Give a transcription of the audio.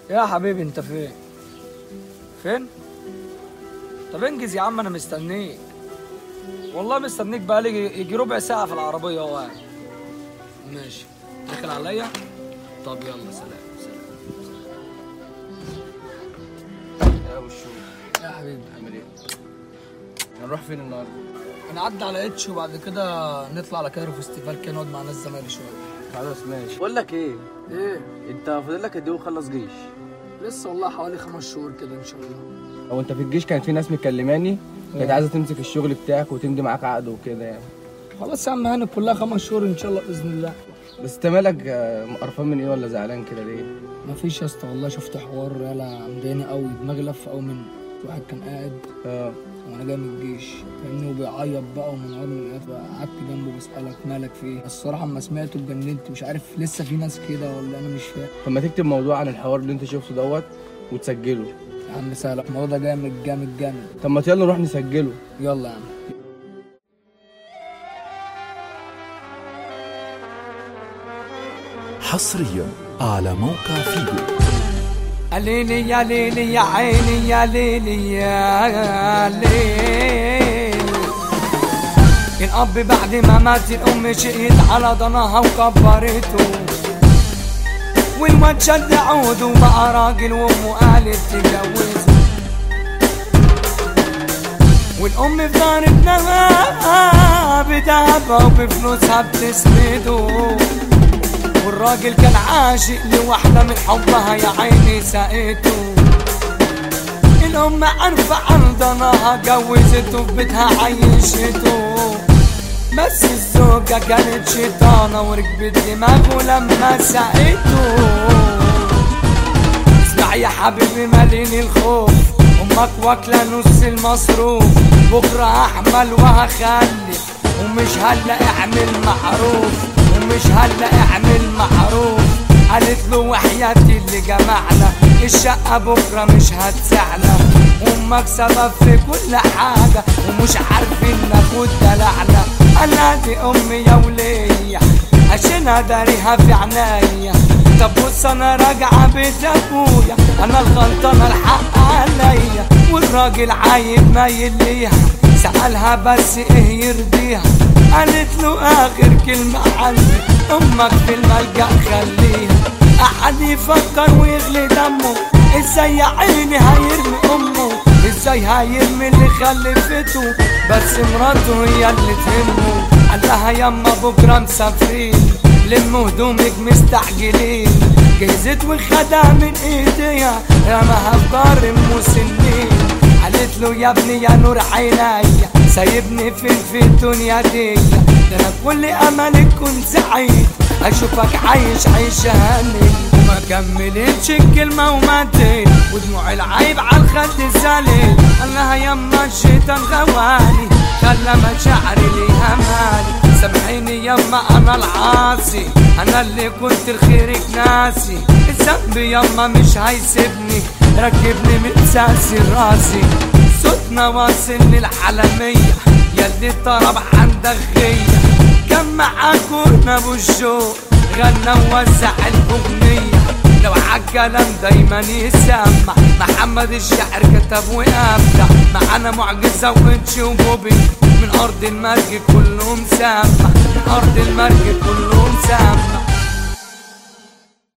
يا حبيبي انت فين فين طب انجز يا عم انا مستنيك والله مستنيك بقالي يجي ربع ساعة في العربية اهو قاعد ماشي داخل عليا طب يلا سلام سلام يا ابو الشوق يا حبيبي عامل ايه هنروح فين النهارده هنعدي على اتش وبعد كده نطلع على كايرو فيستيفال كده نقعد مع ناس زمايلي شوية خلاص ماشي بقول لك ايه ايه انت فاضل لك قد ايه وخلص جيش لسه والله حوالي خمس شهور كده ان شاء الله هو انت في الجيش كان في ناس مكلماني كانت عايزه تمسك الشغل بتاعك وتمضي معاك عقد وكده يعني خلاص يا عم هاني كلها خمس شهور ان شاء الله باذن الله بس انت مالك آه، قرفان من ايه ولا زعلان كده ليه مفيش يا اسطى والله شفت حوار يلا مضايقني قوي دماغي لفه قوي منه واحد كان قاعد اه وانا جاي من الجيش فاهمني وبيعيط بقى ومنهار من القلب قعدت جنبه بسالك مالك في ايه الصراحه اما سمعته اتجننت مش عارف لسه في ناس كده ولا انا مش فاهم طب ما تكتب موضوع عن الحوار اللي انت شفته دوت وتسجله يا عم سهل الموضوع ده جامد جامد جامد طب ما يلا نروح نسجله يلا يا عم حصريا على موقع فيديو يا ليلي يا ليلي يا عيني يا ليلي يا ليل الأب بعد ما مات الأم شقيت على ضناها وكبرته والواد شد عوده وبقى راجل وأمه قالت تجوزه والأم في دار ابنها بتعبها وبفلوسها بتسنده والراجل كان عاشق لواحدة من حبها يا عيني سقيته الأم عارفة عن ضناها جوزته في بيتها عيشته بس الزوجة كانت شيطانة وركبت دماغه لما سقيته اسمع يا حبيبي ماليني الخوف امك واكله نص المصروف بكره احمل وهخلف ومش هلا اعمل معروف ومش هلا اعمل معروف قالت له وحياتي اللي جمعنا الشقة بكرة مش هتسعنا أمك سبب في كل حاجة ومش عارفين ناخد دلعنا أنا دي أمي يا ولية عشان اداريها في عناية طب بص انا راجعة بيت ابويا انا الغلطانة الحق عليا والراجل عايب مايل ليها سألها بس ايه يرضيها قالت له اخر كلمة عني امك في الملجأ خليها قعد يفكر ويغلي دمه ازاي يا عيني هيرمي امه ازاي هيرمي اللي خلفته بس مراته هي اللي تهمه قال لها يما بكره مسافرين لموا هدومك مستعجلين جهزت وخدها من ايديها رماها في دار مسنين قالت له يا ابني يا نور عينيا سايبني فين في الدنيا دي ده انا كل املك كنت سعيد اشوفك عايش عيشه هاني وما كملتش الكلمه وماتت ودموع العيب على الخد الزليل قال لها يما الشيطان غواني خلى مشاعري ليها مالي سامحيني يما انا العاصي انا اللي كنت لخيرك ناسي الذنب يما مش هيسيبني ركبني من ساسي راسي صوتنا واصل للعالمية ياللي طرب عندك غية كان معاكم ابو الشوق غنى ووزع الاغنية لو عالكلام دايما يسمع محمد الشاعر كتب وابدع معانا معجزة وانش وبوبي من ارض المرج كله مسمع من ارض المرج كله مسمع